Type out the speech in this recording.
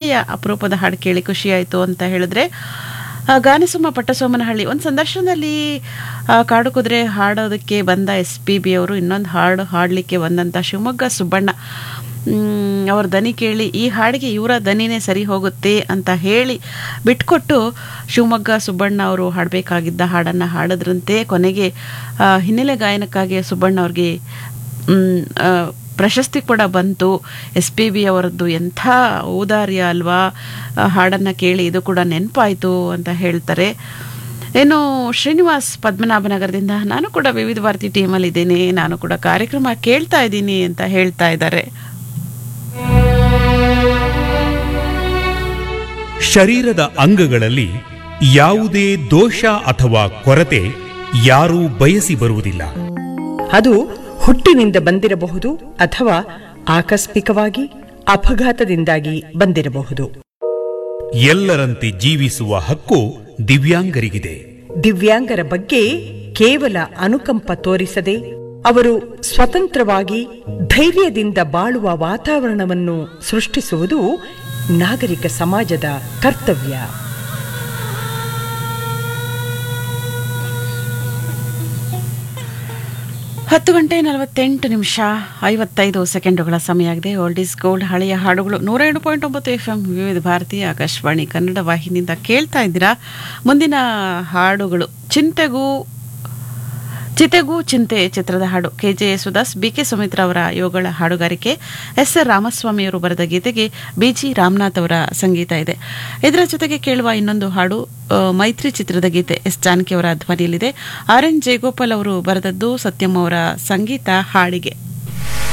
ಒಳ್ಳೆಯ ಅಪರೂಪದ ಹಾಡು ಕೇಳಿ ಖುಷಿಯಾಯಿತು ಅಂತ ಹೇಳಿದ್ರೆ ಆ, ಗಾನಸುಮ್ಮ ಪಟ್ಟಸೋಮನಹಳ್ಳಿ ಒಂದು ಸಂದರ್ಶನದಲ್ಲಿ ಆ, ಕಾಡು ಕುದುರೆ ಹಾಡೋದಕ್ಕೆ ಬಂದ ಎಸ್ ಪಿ ಬಿ ಅವರು ಇನ್ನೊಂದು ಹಾಡು ಹಾಡಲಿಕ್ಕೆ ಬಂದಂಥ ಶಿವಮೊಗ್ಗ ಸುಬ್ಬಣ್ಣ ಮ್, ಅವ್ರ ದನಿ ಕೇಳಿ ಈ ಹಾಡಿಗೆ ಇವರ ದನಿನೇ ಸರಿ ಹೋಗುತ್ತೆ ಅಂತ ಹೇಳಿ ಬಿಟ್ಕೊಟ್ಟು ಶಿವಮೊಗ್ಗ ಸುಬ್ಬಣ್ಣ ಅವರು ಹಾಡಬೇಕಾಗಿದ್ದ ಹಾಡನ್ನು ಹಾಡಿದ್ರಂತೆ ಕೊನೆಗೆ ಆ, ಹಿನ್ನೆಲೆ ಗಾಯನಕ್ಕಾಗಿ ಸುಬ್ಬಣ್ಣ ಅವ್ರಿಗೆ ಮ್, ಆ, ಪ್ರಶಸ್ತಿ ಕೂಡ ಬಂತು ಎಸ್ ಪಿ ಬಿ ಅವರದ್ದು ಎಂಥ ಔದಾರ್ಯ ಅಲ್ವಾ ಆ ಹಾಡನ್ನು ಕೇಳಿ ಇದು ಕೂಡ ನೆನಪಾಯಿತು ಅಂತ ಹೇಳ್ತಾರೆ ಏನು ಶ್ರೀನಿವಾಸ್ ಪದ್ಮನಾಭನಗರದಿಂದ ನಾನು ಕೂಡ ವಿವಿಧ ಭಾರತಿ ಟೀಮಲ್ಲಿ ಇದ್ದೇನೆ ನಾನು ಕೂಡ ಕಾರ್ಯಕ್ರಮ ಕೇಳ್ತಾ ಇದ್ದೀನಿ ಅಂತ ಹೇಳ್ತಾ ಇದ್ದಾರೆ ಶರೀರದ ಅಂಗಗಳಲ್ಲಿ ಯಾವುದೇ ದೋಷ ಅಥವಾ ಕೊರತೆ ಯಾರೂ ಬಯಸಿ ಬರುವುದಿಲ್ಲ ಅದು ಹುಟ್ಟಿನಿಂದ ಬಂದಿರಬಹುದು ಅಥವಾ ಆಕಸ್ಮಿಕವಾಗಿ ಅಪಘಾತದಿಂದಾಗಿ ಬಂದಿರಬಹುದು ಎಲ್ಲರಂತೆ ಜೀವಿಸುವ ಹಕ್ಕು ದಿವ್ಯಾಂಗರಿಗಿದೆ ದಿವ್ಯಾಂಗರ ಬಗ್ಗೆ ಕೇವಲ ಅನುಕಂಪ ತೋರಿಸದೆ ಅವರು ಸ್ವತಂತ್ರವಾಗಿ ಧೈರ್ಯದಿಂದ ಬಾಳುವ ವಾತಾವರಣವನ್ನು ಸೃಷ್ಟಿಸುವುದು ನಾಗರಿಕ ಸಮಾಜದ ಕರ್ತವ್ಯ ಹತ್ತು ಗಂಟೆ ನಲವತ್ತೆಂಟು ನಿಮಿಷ ಐವತ್ತೈದು ಸೆಕೆಂಡುಗಳ ಸಮಯ ಆಗಿದೆ ಓಲ್ಡ್ ಈಸ್ ಗೋಲ್ಡ್ ಹಳೆಯ ಹಾಡುಗಳು ನೂರ ಎರಡು ಪಾಯಿಂಟ್ ಒಂಬತ್ತು ಎಫ್ ಎಂ ವಿವಿಧ ಭಾರತಿ ಆಕಾಶವಾಣಿ ಕನ್ನಡ ವಾಹಿನಿಯಿಂದ ಕೇಳ್ತಾ ಇದ್ದೀರಾ ಮುಂದಿನ ಹಾಡುಗಳು ಚಿಂತೆಗೂ ಚಿತೆಗೂ ಚಿಂತೆ ಚಿತ್ರದ ಹಾಡು K J Yesudas B K Sumitra ಅವರ ಯೋಗಳ ಹಾಡುಗಾರಿಕೆ ಎಸ್ ಆರ್ ರಾಮಸ್ವಾಮಿಯವರು ಬರೆದ ಗೀತೆಗೆ ಬಿ ಜಿ ರಾಮನಾಥ್ ಅವರ ಸಂಗೀತ ಇದೆ ಇದರ ಜೊತೆಗೆ ಕೇಳುವ ಇನ್ನೊಂದು ಹಾಡು ಆ, ಮೈತ್ರಿ ಚಿತ್ರದ ಗೀತೆ ಎಸ್ ಜಾನಕಿ ಅವರ ಧ್ವನಿಯಲ್ಲಿದೆ ಆರ್ ಎನ್ ಜಯಗೋಪಾಲ್ ಅವರು ಬರೆದದ್ದು ಸತ್ಯಂ ಅವರ ಸಂಗೀತ ಹಾಡಿಗೆ